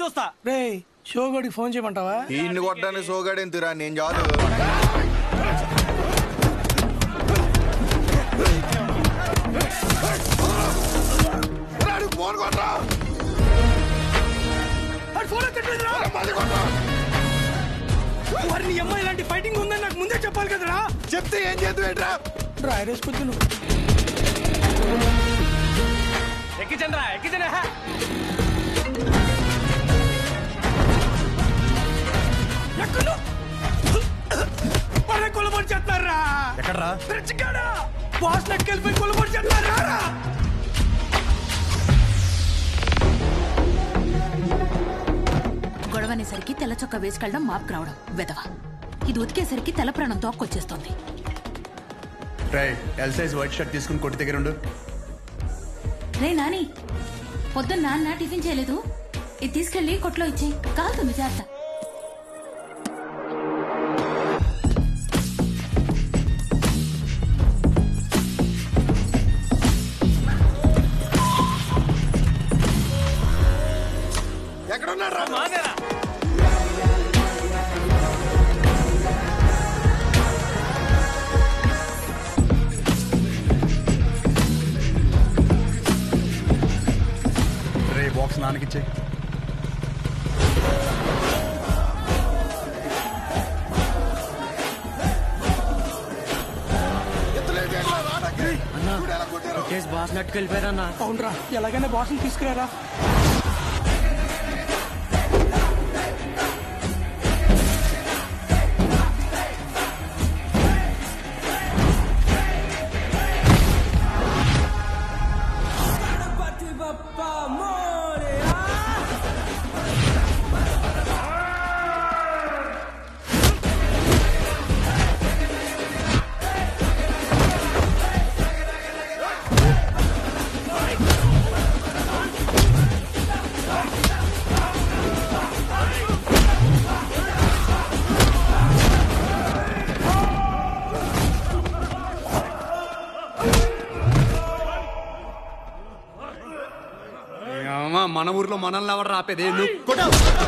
చూస్తా రే షోగోడికి ఫోన్ చేయమంటావా ఈయన్ని కొట్టడానికి సోగాడు ఎందుకురా నేను చాలు ఫోన్ కొట్టరా వాడి ఫోన్ ఎత్తట్లేదురా. వారి నీ అమ్మాయి ఇలాంటి ఫైటింగ్ ఉందని నాకు ముందే చెప్పాలి కదరా చెప్తే ఏం చేద్దు ఏంట్రా డ్రైరేసుకొచ్చు నువ్వు ఎక్కించండి రా ఎక్కించండి హా. ఎక్కడ వాళ్ళ కొలబడి చేస్తారా ఎక్కడ్రా రెచ్చికాడా బాస్ నెట్టుకెళ్ళిపోయి కొలబడి చేస్తారా గొడవనేసరికి తెల్ల చొక్క వేసుకెళ్ళడం మాపుకు రావడం వెదవ ఇది ఉతికేసరికి తెల్ల ప్రాణం తోక్కొచ్చేస్తోంది రే ఎల్ సైజ్ వైట్ షర్ట్ తీసుకుని కొట్టి దగ్గర ఉండు రే నాని పొద్దున్న నాన్న టిఫిన్ చేయలేదు ఇది తీసుకెళ్లి కొట్లో ఇచ్చి కాలుతుంది జాగ్రత్త ఎక్కడ ఉన్నాడు రా మానేరా రే బాక్స్ నాన్నకిచ్చే బాస్ నెట్టుకెళ్ళిపోయారన్నా అవునరా ఎలాగైనా బాస్ని తీసుకురారా మన ఊర్లో మనల్ని ఎవరు రాపేది నువ్వు కొట్టు.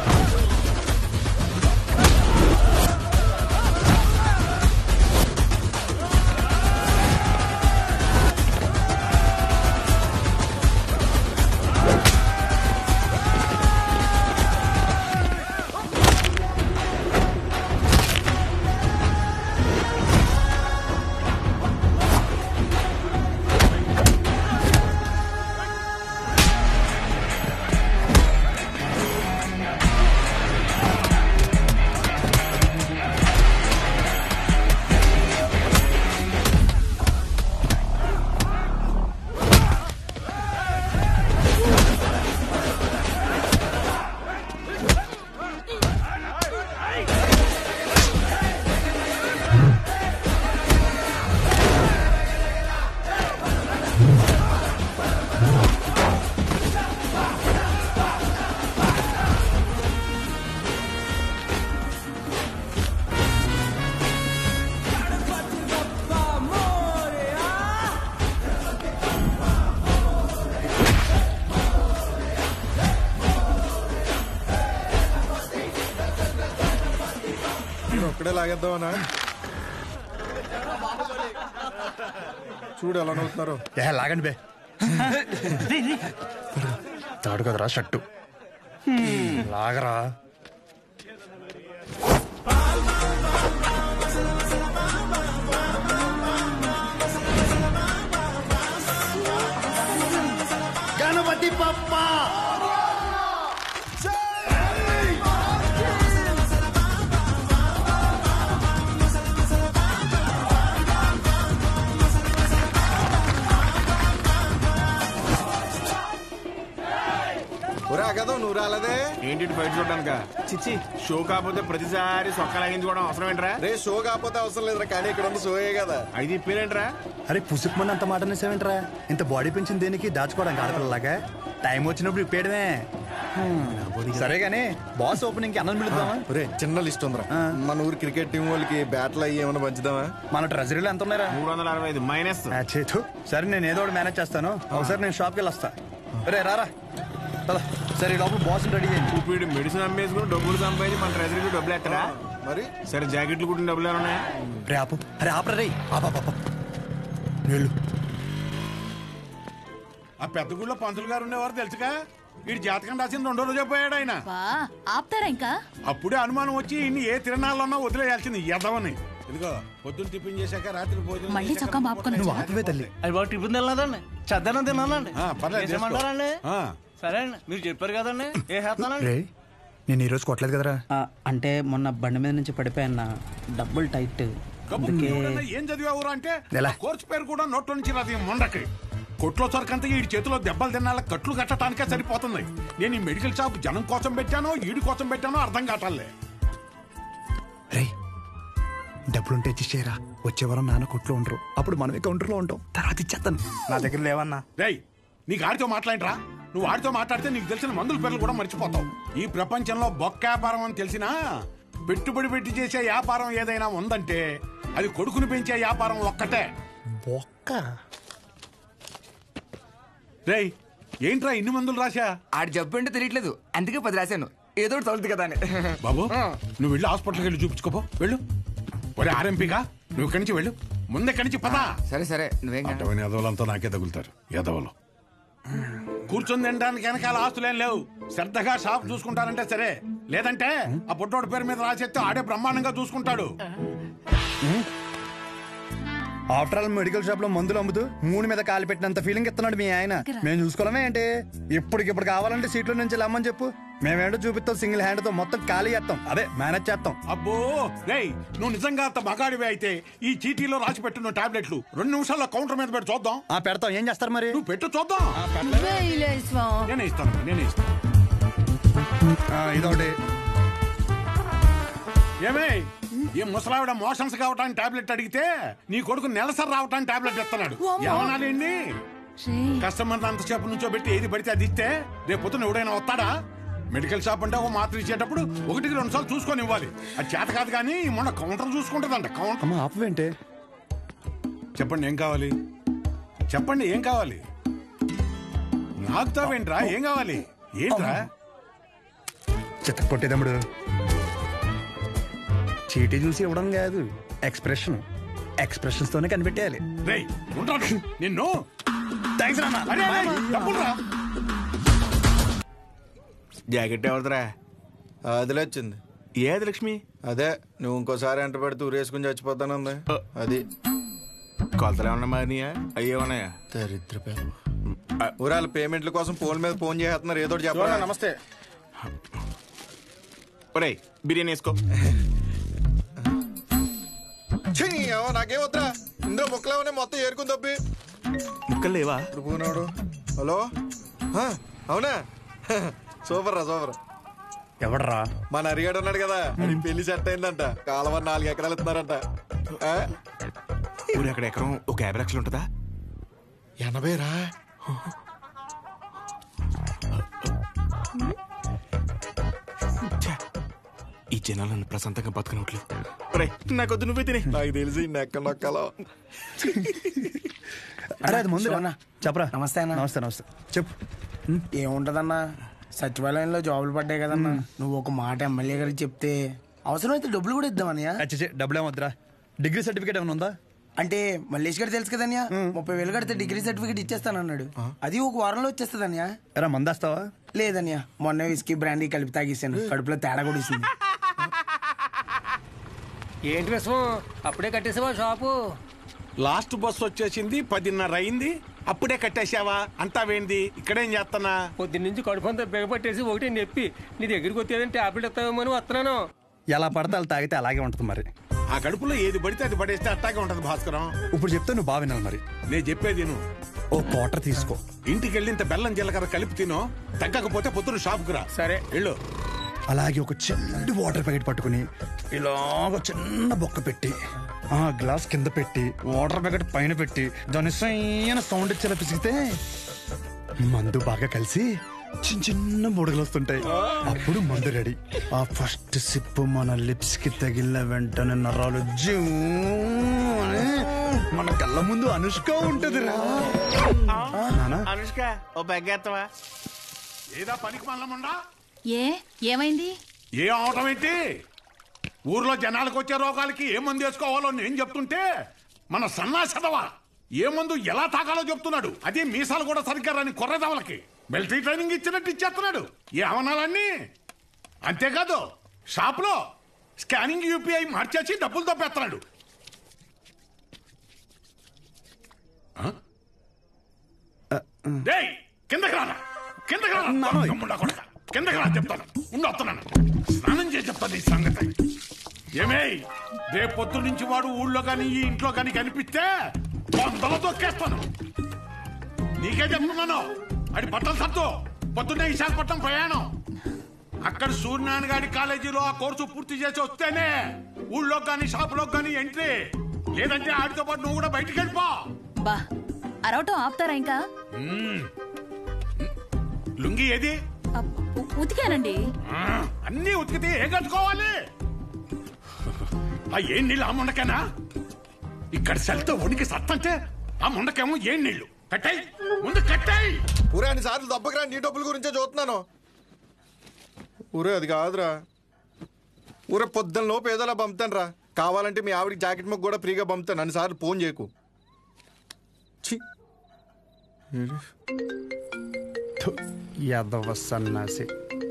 ఒక్కడే లాగేద్దామనా చూడు ఎలా నవ్వుతున్నారు ఏ లాగండి బే తాడు కదరా షట్టు లాగరా గణపతి పప్ప ఒరే అగదో నువ్వు రాలేదే ఏంటి ఫైట్ చూడడానిక చిచ్చి షో కాకపోతే ప్రతిసారి సొక్క లాగించుకోవడం అవసరం ఏంట్రా రే షో కాకపోతే అవసరం లేదురా కానీ ఇక్కడ ఉంది షోయే కదా ఐదు ఇప్పేరేంట్రా అరే పుసుకుమని అంత మాట అనేసేవేంట్రా ఇంత బాడీ పెంచింది దేనికి దాచుకోవడానికి ఆడపిల్లలాగా టైం వచ్చినప్పుడు ఇప్పేయడమే సరే గానీ బాస్ ఓపెనింగ్ కి అన్నం పిలుద్దామా ఒరే చిన్న లిస్ట్ ఉందిరా మన ఊరు క్రికెట్ టీం వాళ్ళకి బ్యాట్లు అయ్యి ఏమైనా పంచుదామా మన ట్రెజరీలో ఎంత ఉన్నారా మూడు వందల అరవై ఐదు మైనస్ ఆ, చేతు సరే నేను ఏదో ఒకటి మేనేజ్ చేస్తాను ఒకసారి నేను షాప్కి వెళ్ళి వస్తా రే రారా పద సరే ఈ లోపల బాస్ రెడీ చేయండి ఇప్పుడు మెడిసిన్ అమ్మేసుకుని డబ్బులు సంపాదించి మన ట్రెజరీకి డబ్బులు ఎత్తరా మరి సరే జాకెట్లు కుట్టిన డబ్బులు ఏమన్నా రే ఆపు అరే ఆపరా రే ఆపాపాప వెళ్ళు ఆ పెద్ద గుళ్ళో పంతులు గారు ఉండేవారు తెలుసుగా వీడి జాతకం రాసిన రెండో రోజే పోయాడు ఆయన బా ఆపుతారా ఇంకా అప్పుడే అనుమానం వచ్చి ఇన్ని ఏ తిరణాలన్నా వదిలేయాల్సింది ఎదవని ఇదిగో పొద్దున్న టిఫిన్ చేశాక రాత్రి భోజనం మళ్ళీ చేశాక చొక్కా మాపుకొని నువ్వు ఆపవే తల్లి అది బాగా టిఫిన్ తినలేదండి చద్దనం తినాలండి ఆ, పర్లేదు, చేసుకో. చేసేయమంటారండి ఆ. సరే అండి మీరు చెప్పారు కదండి ఏ చేస్తానండి రే నేను ఈ రోజు కొట్టలేదు కదరా ఆ, అంటే మొన్న బండి మీద నుంచి పడిపోయాన్న డబ్బుల్ టైట్ కబుర్లు అందుకే ఎవరన్నా ఏం చదివావురా అంటే ఎలా? ఆ కోర్సు పేరు కూడా నోట్లో నుంచి రాదు ఈ మొండకి కొట్లో సరికంతా ఈ చేతిలో దెబ్బలు తినాల కట్లు కట్టడానికే సరిపోతుంది నేను ఈ మెడికల్ షాప్ జనం కోసం పెట్టానో ఈడి కోసం పెట్టానో అర్థం కావట్లే రే డబ్బులుంటే ఇచ్చేయరా వచ్చే వారం నాన్న కొట్లో ఉండరు అప్పుడు మనమే కౌంటర్లో ఉంటాం తర్వాత ఇచ్చేస్తాను నా దగ్గర లేవన్నా రేయ్ నీకు ఆడితో మాట్లాడరా నువ్వు ఆడితో మాట్లాడితే నీకు తెలిసిన మందుల పేర్లు కూడా మర్చిపోతావు ఈ ప్రపంచంలో బొక్క వ్యాపారం అని తెలిసినా పెట్టుబడి పెట్టి చేసే వ్యాపారం ఏదైనా ఉందంటే అది కొడుకుని పెంచే వ్యాపారం ఒక్కటే బొక్క రేయ్ ఏంట్రా ఇన్ని మందులు రాశా ఆడు జబ్బు అంటే తెలియట్లేదు అందుకే పది రాశాను ఏదో ఒకటి తగులుతుంది కదా అని బాబు నువ్వు వెళ్ళి హాస్పిటల్కి వెళ్ళి చూపించుకోపో వెళ్ళు ఒరే ఆర్ఎంపీగా నువ్వు ఇక్కడి నుంచి వెళ్ళు ముందే ఇక్కడి నుంచి పదా సరే సరే నువ్వేం కాదు. అటవని ఎదవలంతా నాకే తగులుతారు ఎదవలు కూర్చొని తినడానికి వెనకాల ఆస్తులేం లేవు శ్రద్ధగా షాప్ చూసుకుంటారంటే సరే లేదంటే ఆ పుట్టోడు పేరు మీద రాసేస్తే ఆడే బ్రహ్మాండంగా చూసుకుంటాడు ఆఫ్టర్ ఆల్ మెడికల్ షాప్ లో మందులు అమ్ముతూ మూడు మీద కాలు పెట్టినంత ఫీలింగ్ ఇస్తున్నాడు మీ ఆయన మేము చూసుకోవడమే ఏంటి ఇప్పటికిప్పుడు కావాలంటే సీట్లో నుంచి లమ్మని చెప్పు మేమేంటో చూపిస్తాం సింగిల్ హ్యాండ్ తో మొత్తం ఖాళీ చేస్తాం అదే మేనేజ్ చేస్తాం అబ్బో రేయ్ నువ్వు నిజంగా అంత మగాడివి అయితే ఈ చీటీలో రాసి పెట్టున్న టాబ్లెట్లు రెండు నిమిషాల్లో కౌంటర్ మీద పెట్టి చూద్దాం ఆ పెడతాం ఏం చేస్తారు మరి నువ్వు పెట్టు చూద్దాం నేనే ఇస్తాను నేనే ఇస్తాను ఆ, ఇదొకటి ఏమే ఈ ముసలావిడ మోషన్స్ కావటానికి టాబ్లెట్ అడిగితే నీ కొడుకు నెలసరి రావటానికి టాబ్లెట్ ఇస్తున్నాడు ఏమనాలండి కస్టమర్ అంతసేపు నుంచో పెట్టి ఏది పడితే అది ఇస్తే రేపు పొద్దున ఎవడైనా వస్తాడా మెడికల్ షాప్ అంటే ఒక మాత్ర ఇచ్చేటప్పుడు ఒకటికి రెండు సార్లు చూసుకొని ఇవ్వాలి అది చేత కాదు కానీ మొన్న కౌంటర్ చూసుకుంటుందంట కౌంటర్ అమ్మ ఆపవేంటే చెప్పండి ఏం కావాలి చెప్పండి ఏం కావాలి నాకు తావేంట్రా ఏం కావాలి ఏంట్రా చిత్త కొట్టేదమ్ముడు చీటీ చూసి ఇవ్వడం కాదు ఎక్స్ప్రెషన్ ఎక్స్ప్రెషన్స్ తోనే కనిపెట్టేయాలి రేయ్ ఉంటాను నిన్ను థ్యాంక్స్ రానా అరే అరే, డబ్బులురా జాకెట్ ఎవరిదిరా అదిలే వచ్చింది ఏది లక్ష్మి అదే నువ్వు ఇంకోసారి ఎంట పెడితే ఊరేసుకుని చచ్చిపోతానుంది అది కొలతలు ఏమన్నా మారినాయా అయ్యే ఉన్నాయా దరిద్ర ఊరాల పేమెంట్ల కోసం ఫోన్ మీద ఫోన్ చేస్తున్నారు ఏదో ఒకటి చెప్పరా నమస్తే ఒరేయ్ బిర్యానీ వేసుకో ఛీ, ఏవో నాకేం వద్దురా ఇందులో ముక్కలేమనే మొత్తం ఏరుకుని తప్పి ముక్కలు లేవా ఇప్పుడు పోనాడు హలో హ, అవునా సూపర్ రా సూపర్ ఎవడరా మన అరిగాడు ఉన్నాడు కదా అది పెళ్లి సెట్ అయిందంట కాలువ నాలుగు ఎకరాలు ఇస్తున్నారంట ఆ? ఊరు అక్కడ ఎకరం ఒక యాభై లక్షలు ఉంటుందా ఎనభై రా ఛే, ఈ జనాలు నన్ను ప్రశాంతంగా బతకనట్లు ఒరేయ్ నాకొద్దు నువ్వే తినే నాకు తెలిసి నెక్క నొక్కలో అరే అది ముందు శివన్న. చెప్పరా నమస్తే అన్న. నమస్తే నమస్తే చెప్పు ఏముంటదన్నా సచివాలయంలో జాబులు పడ్డాయి కదన్నా నువ్వు ఒక మాట ఎమ్మెల్యే గారికి చెప్తే అవసరమైతే డబ్బులు కూడా ఇద్దామన్నయ్య అచ్చే డబ్బులు ఏమొద్దురా డిగ్రీ సర్టిఫికేట్ ఏమైనా ఉందా అంటే మల్లేష్ గారు తెలుసు కదన్యా ముప్పై వేలు కడితే డిగ్రీ సర్టిఫికేట్ ఇచ్చేస్తానన్నాడు అది ఒక వారంలో వచ్చేస్తుందన్యా ఎరా మందేస్తావా లేదన్యా మొన్న విస్కీ బ్రాండీ కలిపి తాగేసాను కడుపులో తేడా కూడా ఇస్తుంది ఏంటి విషయం అప్పుడే కట్టేసావా షాపు లాస్ట్ బస్ వచ్చేసింది పదిన్నర అయింది అప్పుడే కట్టేశావా అంతా వేంది ఇక్కడేం చేస్తానా పొద్దున్న నుంచి కడుపు అంతా బిగపట్టేసి ఒకటి నొప్పి నీ దగ్గరికి వచ్చేదని టాబ్లెట్ ఇస్తావేమో అని వస్తున్నాను ఎలా పడితే అలా తాగితే అలాగే ఉంటుంది మరి ఆ కడుపులో ఏది పడితే అది పడేస్తే అట్టాగే ఉంటది భాస్కరం ఇప్పుడు చెప్తే నువ్వు బాగా వినాలి మరి నేను చెప్పేది నువ్వు ఓ క్వార్టర్ తీసుకో ఇంటికి వెళ్ళి ఇంత బెల్లం జీలకర్ర కలిపి తినో తగ్గకపోతే పొద్దున షాప్కి రా సరే వెళ్ళు అలాగే ఒక చిన్న వాటర్ ప్యాకెట్ పట్టుకుని ఇలాగ చిన్న బొక్క పెట్టి ఆ గ్లాస్ కింద పెట్టి వాటర్ ప్యాకెట్ పైన పెట్టి దాని సైన సౌండ్ ఇచ్చేలా పిసిగితే మందు బాగా కలిసి చిన్న చిన్న బుడగలు వస్తుంటాయి అప్పుడు మందు రెడీ ఆ ఫస్ట్ సిప్ మన లిప్స్ కి తగిలిన వెంటనే నరాలు జూ అని మన కళ్ళ ముందు అనుష్క ఉంటది రా నానా అనుష్క ఓ బెగ్గేస్తావా ఏదా పనికి మల్లముండా ఏ ఏమైంది ఏ అవటం ఏంటి ఊర్లో జనాలకు వచ్చే రోగాలకి ఏ మందు వేసుకోవాలో నేను చెప్తుంటే మన సన్నాసదవా ఏ మందు ఎలా తాగాలో చెప్తున్నాడు అదే మీసాలు కూడా సరిగ్గా రాని కొర్రదవలకి మిలిటరీ ట్రైనింగ్ ఇచ్చినట్టు ఇచ్చేస్తున్నాడు ఏ అవనాలన్నీ అంతేకాదు షాప్లో స్కానింగ్ యూపీఐ మార్చేసి డబ్బులు తప్పేస్తున్నాడు ఆ? డేయ్, కిందకి రానా కిందకి రానా తమ్ముడా కొడకా. కిందకి రా చెప్తాను ఉండు వస్తున్నాను స్నానం చేసి చెప్తాను ఈ సంగతి ఏమే రేపు పొద్దు నుంచి వాడు ఊళ్ళో కానీ ఈ ఇంట్లో కానీ కనిపిస్తే వందల తొక్కేస్తాను నీకే చెప్తున్నాను అది బట్టలు సత్తు పొద్దున్నే విశాఖపట్నం ప్రయాణం అక్కడ సూర్యనారాయణ గారి కాలేజీలో ఆ కోర్సు పూర్తి చేసి వస్తేనే ఊళ్ళో కానీ షాపులో కానీ ఎంట్రీ లేదంటే ఆడితో పాటు నువ్వు కూడా బయటికి వెళ్ళిపో బా అరవటం ఆపుతారా ఇంకా లుంగి ఏది అప్, ఉ- ఉతికానండి ఆ, అన్నీ ఉతికితే ఏం కట్టుకోవాలి ఆ ఏం నీళ్ళు ఆ ముండకేనా ఇక్కడ సెల్తో ఉనికి సత్తంటే ఆ ముండకేమో ఏం నీళ్లు కట్టాయి ముందు కట్టాయి ఊరే అన్ని సార్లు దెబ్బకిరా నీ డబ్బుల గురించే చూస్తున్నాను ఊరే అది కాదురా ఊరే పొద్దున్న లోపు ఏదోలా పంపుతాను రా కావాలంటే మీ ఆవిడకి జాకెట్ మొక్క కూడా ఫ్రీగా పంపుతాను అన్ని సార్లు ఫోన్ చేయకు ఛీ యాదవ సన్నాసి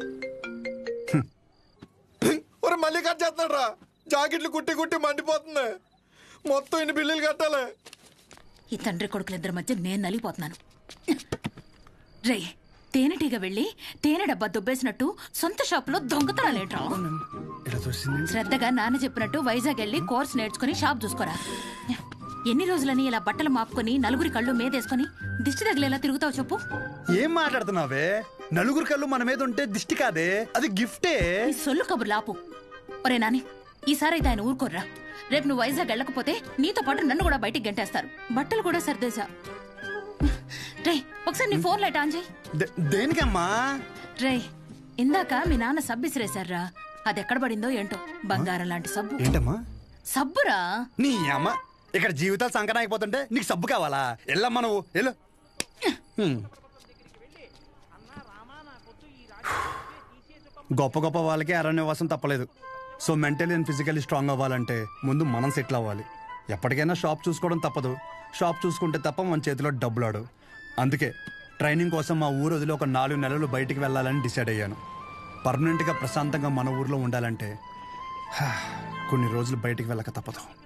ఒరే మళ్ళీ కట్ చేస్తున్నాడు రా జాకెట్లు కుట్టి కుట్టి మండిపోతుంది మొత్తం ఇన్ని బిల్లులు కట్టాలి ఈ తండ్రి కొడుకులిద్దరి మధ్య నేను నలిగిపోతున్నాను రే తేనెటీగ వెళ్ళి తేనె డబ్బా దుబ్బేసినట్టు సొంత షాపులో దొంగతనాలేంట్రా ఇలా చూసింది శ్రద్ధగా నాన్న చెప్పినట్టు వైజాగ్ వెళ్ళి కోర్స్ నేర్చుకుని షాప్ చూసుకోరా ఎన్ని రోజులని ఇలా బట్టలు మాపుకొని నలుగురి కళ్ళు మీదేసుకొని దిష్టి తగిలేలా తిరుగుతావు చెప్పు ఏం మాట్లాడుతున్నావే నలుగురు కళ్ళు మన మీద ఉంటే దిష్టి కాదే అది గిఫ్టే ఈ సొల్లు కబుర్లు ఆపు ఒరే నాని ఈసారి అయితే ఆయన ఊరుకోర్రా రేపు నువ్వు వైజాగ్ వెళ్ళకపోతే నీతో పాటు నన్ను కూడా బయటికి గంటేస్తారు బట్టలు కూడా సర్దేశా రే ఒకసారి నీ ఫోన్ లైట్ ఆన్ చేయి దే- దేనికమ్మా రే ఇందాక మీ నాన్న సబ్బు ఇసిరేశారా అది ఎక్కడ పడిందో ఏంటో బంగారం లాంటి సబ్బు ఏంటమ్మా సబ్బురా నీ అమ్మ ఇక్కడ జీవితాలు సంకటం అయిపోతుంటే నీకు సబ్బు కావాలా వెళ్ళమ్మా నువ్వు వెళ్ళు హ్మ్. గొప్ప గొప్ప వాళ్ళకి అరణ్యవాసం తప్పలేదు so mentally and physically strong అవ్వాలంటే ముందు మనం సెటిల్ అవ్వాలి ఎప్పటికైనా షాప్ చూసుకోవడం తప్పదు షాప్ చూసుకుంటే తప్ప మన చేతిలో డబ్బులు ఆడు అందుకే ట్రైనింగ్ కోసం మా ఊరు వదిలి ఒక నాలుగు నెలలు బయటికి వెళ్ళాలని డిసైడ్ అయ్యాను పర్మనెంట్గా ప్రశాంతంగా మన ఊర్లో ఉండాలంటే హా, కొన్ని రోజులు బయటికి వెళ్ళక తప్పదు